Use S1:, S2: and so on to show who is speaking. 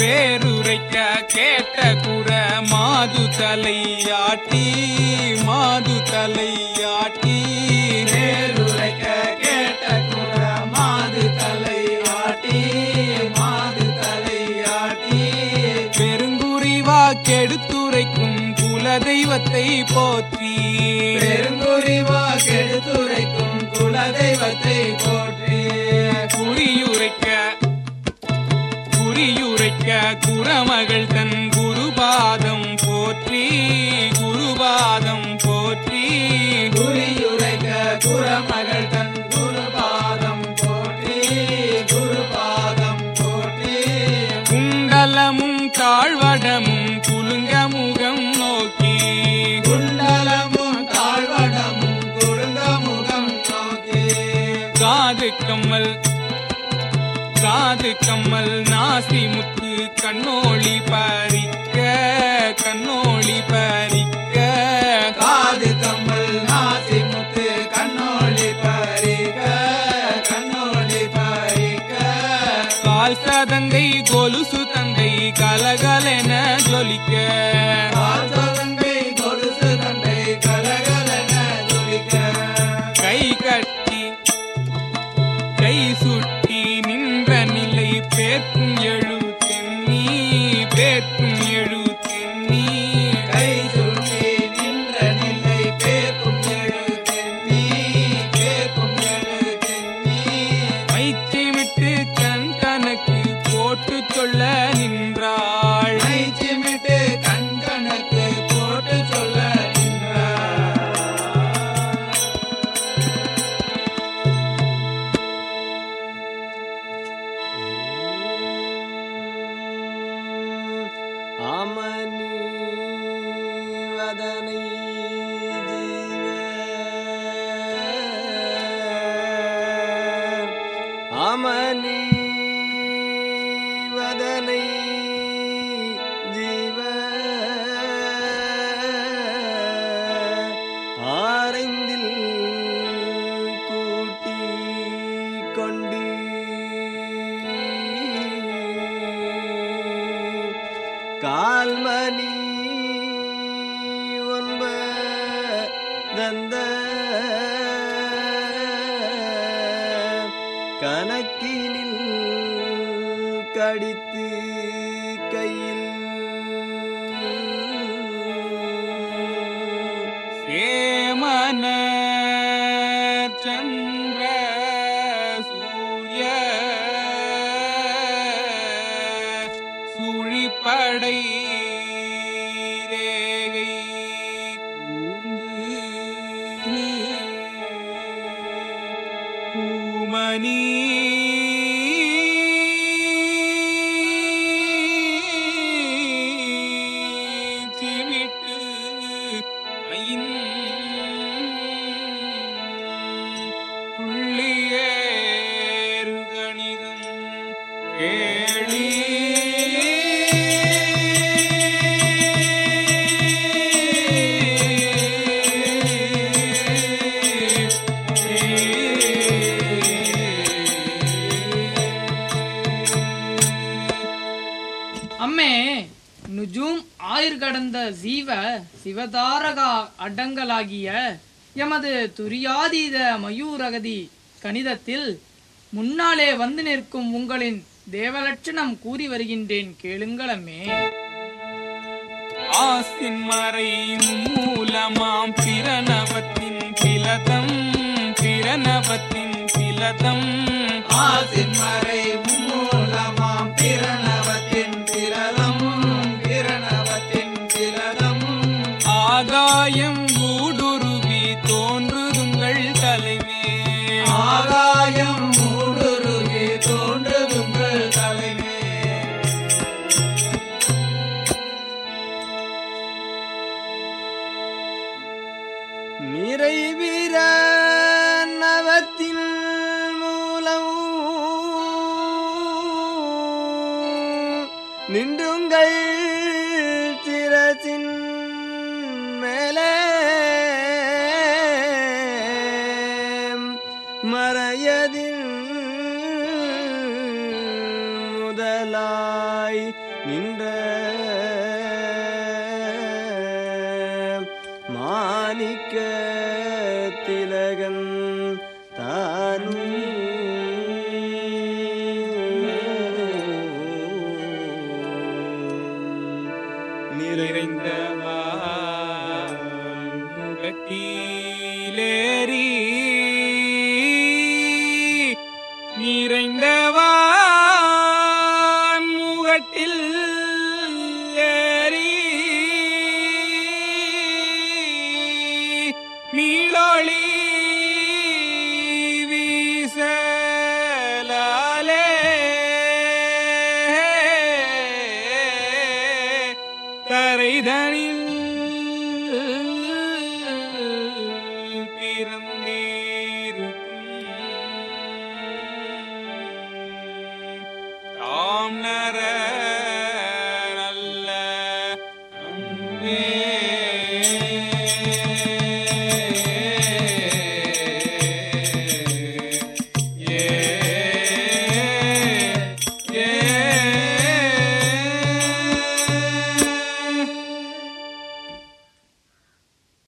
S1: பேருரைக்க கேட்ட குற மாது தலையாட்டி மாது தலையாட்டி
S2: பேருரைக்க கேட்ட குற மாது தலை ஆட்டி மாது தலை ஆட்டி
S1: பெருங்குறிவா கெடுத்துரைக்கும் குல தெய்வத்தை போற்றி
S2: பெருங்குறிவா கெடுத்துரைக்கும் குலதெய்வத்தை போற்றி
S1: குறியுரைக்க குறியுரைக்க குரமகள் தன் குருபாதம் போற்றி குருபாதம் போற்றி
S2: குறியுரைக்க குரமகள் தன் குருபாதம் போற்றி குருபாதம் போற்றி
S1: குண்டலமும் தாழ்வடமும் குலுங்க முகம் நோக்கி
S2: குண்டலமும் தாழ்வடமும் குறுந்த முகம் நோக்கி
S1: காது கம்மல் காது கம்மல் நாசி முத்து கண்ணோளி பறிக்க கண்ணோளி பறிக்க
S2: காது கம்மல் நாசி முத்து கண்ணோளி பறிக்க கண்ணோளி பறிக்க
S1: கால் சதங்கை கொலுசு தங்கை கலகலென ஜொலிக்க
S2: கால்சதங்கை கொலுசு தண்டை கலகலன ஜொலிக்க
S1: கை கட்டி கை சுட்டி நின்ற நிலை பேர்க்கும் எழு தென்னி பேர்க்கும் எழு தென்னி
S2: கை சுட்டி நின்ற நிலை பேர்க்கும் எழு தென்னி பேர்க்கும் எழு தென்னி
S1: மைச்சிமிட்டு கண் கணக்கு போட்டு சொல்ல நின்றாள்
S2: மைச்சிமிட்டு கண் கணக்கு போட்டு சொல்ல நின்றார்
S3: அமனி வதனை ஜீவ அமனி வதனை ஜீவ ஆரைந்தில் கூட்டி கொண்டு கால்மணி ஒன்ப தந்த கணக்கினில் கடித்து கையில்
S1: ஏமன சந்திர சூரிய சுழிப்படை ரேகை கூர்ந்து பூமணி சிமிட்டு மயின் புள்ளியேறு கணிதம் கேளி
S4: அம்மே நுஜூம் ஆயுர் கடந்த ஜீவ சிவதாரகா அடங்கலாகிய எமது துரியாதீத மயூரகதி கணிதத்தில் முன்னாலே வந்து நிற்கும் உங்களின் தேவலட்சணம் கூறி வருகின்றேன் கேளுங்களம்மே
S1: ஆசின் மறை மூலமாம் பிரணவத்தின் பிலதம் பிரணவத்தின் பிலதம்
S2: ஆசின் மறை மூலமாம் பிரணவத்தின் பிரதம் பிரணவத்தின் பிரதம்
S1: ஆகாயம் ஊடுருவி தோன்றுதுங்கள் தலைவே
S2: ஆகாயம் மூடுருவி தோன்றுதுங்கள் தலைவே
S3: நிறைவிர நவத்தின் மூலம் நின்றுங்கள் திறத்தின் மேலே மறையதில் முதலாய் நின்ற மாணிக்க திலகன் தானும்
S1: நிறைந்தவா முகத்திலேறி நிறைந்தவா முகட்டில் ஏறி மீளொளி வீசலாலே தரைதனில் பிறந்தீருக்கும் தாம் நர